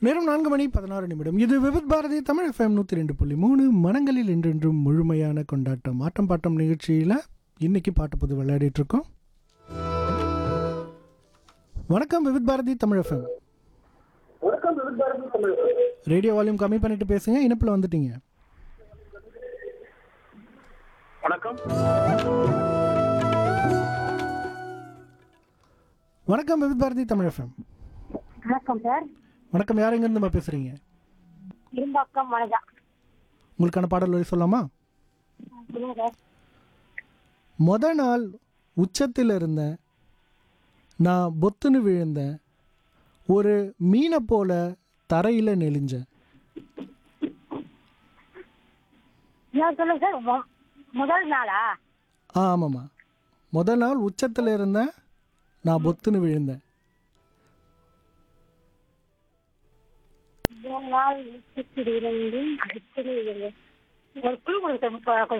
நேரம் நான்கு மணி பதினாறு நிமிடம் இது விவித் பாரதி தமிழ் எஃப்எம் நூற்றி ரெண்டு புள்ளி மூணு மனங்களில் என்றென்றும் முழுமையான கொண்டாட்டம் ஆட்டம் பாட்டம் நிகழ்ச்சியில் இன்னைக்கு பாட்டு புது விளையாடிட்டு இருக்கோம் வணக்கம் Vividh Bharati Tamil FM radio volume கம்மி பண்ணிட்டு பேசுங்க இணைப்பில் வந்துட்டீங்க வணக்கம் வணக்கம் விவித் பாரதி தமிழ் எஃப்எம் வணக்கம் சார் வணக்கம் யார் எங்கேருந்துமா பேசுகிறீங்க இரும்பாக்கம் வனஜா உங்களுக்கான பாடல் வரி சொல்லலாமா சொல்லுங்க சார் முத நாள் உச்சத்தில் இருந்தேன் நான் பொத்துன்னு விழுந்தேன் ஒரு மீனை போல தரையில் நெளிஞ்சேன் இன்னொரு சொல்லுங்க சார் மொ- முதல் நாளா ஆ ஆமாம்மா முத நாள் உச்சத்தில் இருந்தேன் நான் பொத்துன்னு விழுந்தேன் முதல் நாள் உச்சத்தில் இருந்து அடுத்தது இது. ஒரு குழு கொடுங்க சார் கொஞ்சம்